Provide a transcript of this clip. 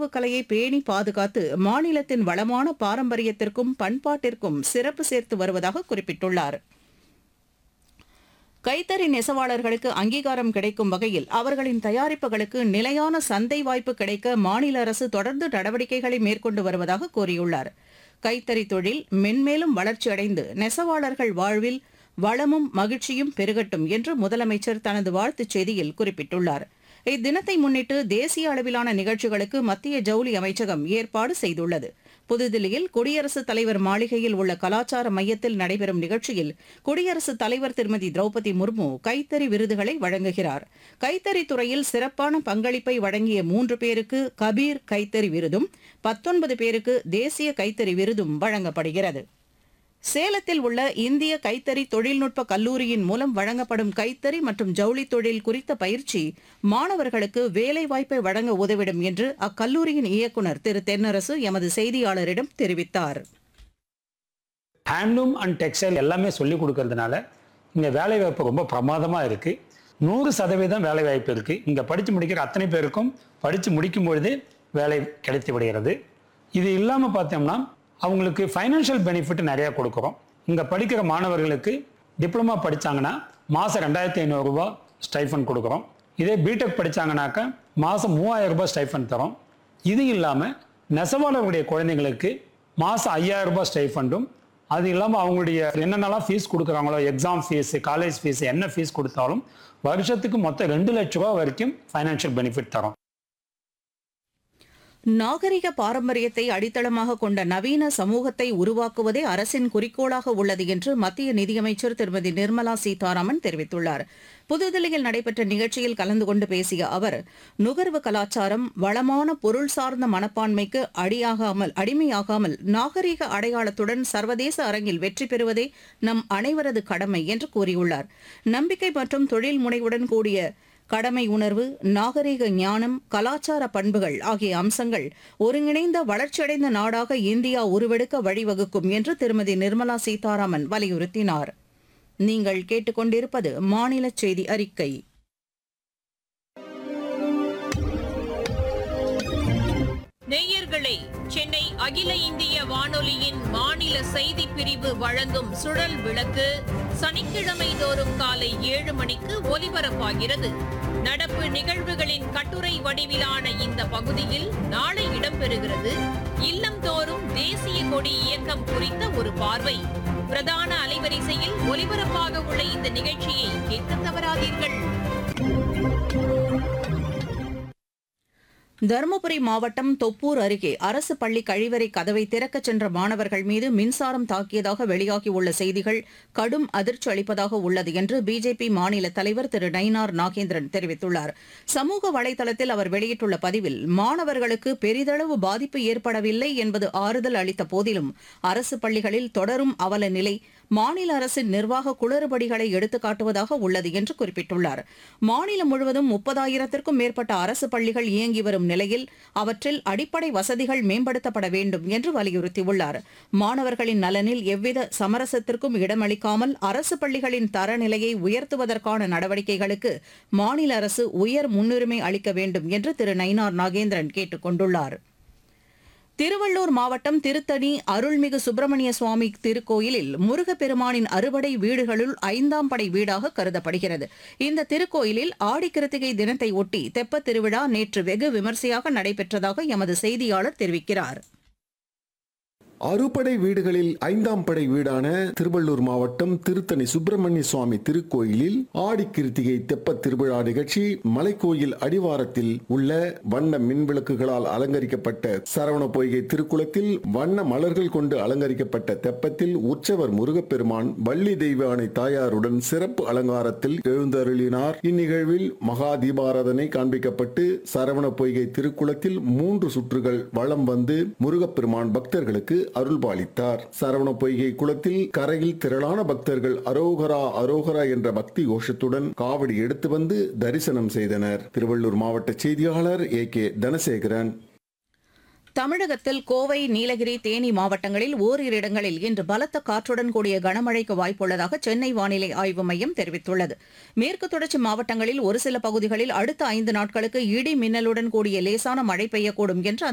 கைத்தொழில் கலையை பேணி பாதுகாத்து மாநிலத்தின் வளமான பாரம்பரியத்திற்கும் பண்பாட்டிற்கும் சிறப்பு சேர்த்து வருவதாக குறிப்பிட்டுள்ளார் கைத்தறி நெசவாளர்களுக்கு அங்கீகாரம் கிடைக்கும் வகையில் அவர்களின் தயாரிப்புகளுக்கு நிலையான சந்தை வாய்ப்பு கிடைக்க மாநில அரசு தொடர்ந்து நடவடிக்கைகளை மேற்கொண்டு வருவதாக கூறியுள்ளார் கைத்தறி தொழில் மென்மேலும் வளர்ச்சியடைந்து நெசவாளர்கள் வாழ்வில் வளமும் மகிழ்ச்சியும் பெருகட்டும் என்று முதலமைச்சர் தனது வாழ்த்துச் செய்தியில் குறிப்பிட்டுள்ளார் இத்தினத்தை முன்னிட்டு தேசிய அளவிலான நிகழ்ச்சிகளுக்கு மத்திய ஜவுளி அமைச்சகம் ஏற்பாடு செய்துள்ளது புதுதில்லியில் குடியரசுத் தலைவர் மாளிகையில் உள்ள கலாச்சார மையத்தில் நடைபெறும் நிகழ்ச்சியில் குடியரசுத் தலைவர் திருமதி திரௌபதி முர்மு கைத்தறி விருதுகளை வழங்குகிறார் கைத்தறி துறையில் சிறப்பான பங்களிப்பை வழங்கிய மூன்று பேருக்கு கபீர் கைத்தறி விருதும் பத்தொன்பது பேருக்கு தேசிய கைத்தறி விருதும் வழங்கப்படுகிறது சேலத்தில் உள்ள இந்திய கைத்தறி தொழில்நுட்ப கல்லூரியின் மூலம் வழங்கப்படும் கைத்தறி மற்றும் ஜவுளி தொழில் குறித்த பயிற்சி மாணவர்களுக்கு வேலைவாய்ப்பை வழங்க உதவிடும் என்று அக்கல்லூரியின் இயக்குநர் திரு தென்னரசு எமது செய்தியாளரிடம் தெரிவித்தார் ஹேண்ட்லூம் அண்ட் டெக்ஸ்டைல் எல்லாமே சொல்லி கொடுக்கறதுனால இங்கே வேலைவாய்ப்பு ரொம்ப பிரமாதமாக இருக்குது நூறு சதவீதம் வேலைவாய்ப்பு இருக்குது இங்கே படித்து முடிக்கிற அத்தனை பேருக்கும் படித்து முடிக்கும் பொழுதே வேலை கிடைத்து விடுகிறது இது இல்லாமல் பார்த்தோம்னா அவங்களுக்கு ஃபைனான்ஷியல் பெனிஃபிட் நிறையா கொடுக்குறோம் இங்கே படிக்கிற மாணவர்களுக்கு டிப்ளமா படித்தாங்கன்னா மாதம் ரெண்டாயிரத்தி ஐநூறுரூபா ஸ்டைஃபன் கொடுக்குறோம் இதே பிடெக் படித்தாங்கனாக்கா மாதம் மூவாயிரம் ரூபாய் ஸ்டைஃபன் தரோம் இது இல்லாமல் நெசவாளர்களுடைய குழந்தைங்களுக்கு மாதம் ஐயாயிரம் ரூபாய் ஸ்டைஃபண்டும் அது இல்லாமல் அவங்களுடைய என்னென்னலாம் ஃபீஸ் கொடுக்குறாங்களோ எக்ஸாம் ஃபீஸ் காலேஜ் ஃபீஸ் என்ன ஃபீஸ் கொடுத்தாலும் வருஷத்துக்கு மொத்தம் ரெண்டு லட்ச ரூபா வரைக்கும் ஃபைனான்ஷியல் பெனிஃபிட் தரோம் நாகரிக பாரம்பரியத்தை அடித்தளமாக கொண்ட நவீன சமூகத்தை உருவாக்குவதே அரசின் குறிக்கோளாக உள்ளது என்று மத்திய நிதியமைச்சர் திருமதி நிர்மலா சீதாராமன் தெரிவித்துள்ளார் புதுதில்லியில் நடைபெற்ற நிகழ்ச்சியில் கலந்து கொண்டு பேசிய அவர் நுகர்வு கலாச்சாரம் வளமான பொருள் சார்ந்த மனப்பான்மைக்கு அடியாகாமல் அடிமையாகாமல் நாகரிக அடையாளத்துடன் சர்வதேச அரங்கில் வெற்றி பெறுவதே நம் அனைவரது கடமை என்று கூறியுள்ளார் நம்பிக்கை மற்றும் தொழில் முனைவுடன் கூடிய கடமை உணர்வு நாகரிக ஞானம் கலாச்சார பண்புகள் ஆகிய அம்சங்கள் ஒருங்கிணைந்த வளர்ச்சியடைந்த நாடாக இந்தியா உருவெடுக்க வழிவகுக்கும் என்று திருமதி நிர்மலா சீதாராமன் வலியுறுத்தினார் நீங்கள் கேட்டுக்கொண்டிருப்பது மாநில செய்தி அறிக்கை நேயர்களே சென்னை அகில இந்திய வானொலியின் மாநில செய்தி பிரிவு வழங்கும் சுழல் விளக்கு சனிக்கிழமை தோறும் காலை ஏழு மணிக்கு ஒலிபரப்பாகிறது நடப்பு நிகழ்வுகளின் கட்டுரை வடிவிலான இந்த பகுதியில் நாளை இடம்பெறுகிறது இல்லம்தோறும் தேசிய கொடி இயக்கம் குறித்த ஒரு பார்வை பிரதான அலைவரிசையில் ஒலிபரப்பாக உள்ள இந்த நிகழ்ச்சியை கேட்க தவறாதீர்கள் தருமபுரி மாவட்டம் தொப்பூர் அருகே அரசு பள்ளி கழிவறை கதவை திறக்கச் சென்ற மாணவர்கள் மீது மின்சாரம் தாக்கியதாக வெளியாகியுள்ள செய்திகள் கடும் அதிர்ச்சி அளிப்பதாக உள்ளது என்று பிஜேபி மாநில தலைவர் திரு நயினார் நாகேந்திரன் தெரிவித்துள்ளார் சமூக வலைதளத்தில் அவர் வெளியிட்டுள்ள பதிவில் மாணவர்களுக்கு பெரிதளவு பாதிப்பு ஏற்படவில்லை என்பது ஆறுதல் அளித்த போதிலும் அரசு பள்ளிகளில் தொடரும் அவல நிலை மாநில அரசின் நிர்வாக குளறுபடிகளை எடுத்துக்காட்டுவதாக உள்ளது என்று குறிப்பிட்டுள்ளார் மாநிலம் முழுவதும் முப்பதாயிரத்திற்கும் மேற்பட்ட அரசு பள்ளிகள் இயங்கி வரும் நிலையில் அவற்றில் அடிப்படை வசதிகள் மேம்படுத்தப்பட வேண்டும் என்று வலியுறுத்தியுள்ளார் மாணவர்களின் நலனில் எவ்வித சமரசத்திற்கும் இடமளிக்காமல் அரசு பள்ளிகளின் தரநிலையை உயர்த்துவதற்கான நடவடிக்கைகளுக்கு மாநில அரசு உயர் முன்னுரிமை அளிக்க வேண்டும் என்று திரு நயினார் நாகேந்திரன் கேட்டுக் கொண்டுள்ளார் திருவள்ளூர் மாவட்டம் திருத்தணி அருள்மிகு சுப்பிரமணிய சுவாமி திருக்கோயிலில் முருகப்பெருமானின் அறுபடை வீடுகளுள் ஐந்தாம் படை வீடாக கருதப்படுகிறது இந்த திருக்கோயிலில் ஆடிக்கிருத்திகை தினத்தை ஒட்டி தெப்பத் திருவிழா நேற்று வெகு விமர்சையாக நடைபெற்றதாக எமது செய்தியாளர் தெரிவிக்கிறார் அறுபடை வீடுகளில் ஐந்தாம் படை வீடான திருவள்ளூர் மாவட்டம் திருத்தணி சுப்பிரமணிய சுவாமி திருக்கோயிலில் ஆடி கிருத்திகை தெப்ப திருவிழா நிகழ்ச்சி மலைக்கோயில் அடிவாரத்தில் உள்ள வண்ண மின்விளக்குகளால் அலங்கரிக்கப்பட்ட சரவண பொய்கை திருக்குளத்தில் வண்ண மலர்கள் கொண்டு அலங்கரிக்கப்பட்ட தெப்பத்தில் உற்சவர் முருகப்பெருமான் வள்ளி தெய்வானை தாயாருடன் சிறப்பு அலங்காரத்தில் எழுந்தருளினார் இந்நிகழ்வில் மகா தீபாராதனை காண்பிக்கப்பட்டு சரவண பொய்கை திருக்குளத்தில் மூன்று சுற்றுகள் வலம் வந்து முருகப்பெருமான் பக்தர்களுக்கு அருள்பாலித்தார் சரவண பொய்கை குளத்தில் கரையில் திரளான பக்தர்கள் அரோகரா அரோகரா என்ற பக்தி கோஷத்துடன் காவடி எடுத்து வந்து தரிசனம் செய்தனர் திருவள்ளூர் மாவட்ட செய்தியாளர் ஏ கே தனசேகரன் தமிழகத்தில் கோவை நீலகிரி தேனி மாவட்டங்களில் ஓரிரு இடங்களில் இன்று பலத்த காற்றுடன் கூடிய கனமழைக்கு வாய்ப்புள்ளதாக சென்னை வானிலை ஆய்வு மையம் தெரிவித்துள்ளது மேற்கு தொடர்ச்சி மாவட்டங்களில் ஒரு சில பகுதிகளில் அடுத்த ஐந்து நாட்களுக்கு இடி மின்னலுடன் கூடிய லேசான மழை பெய்யக்கூடும் என்று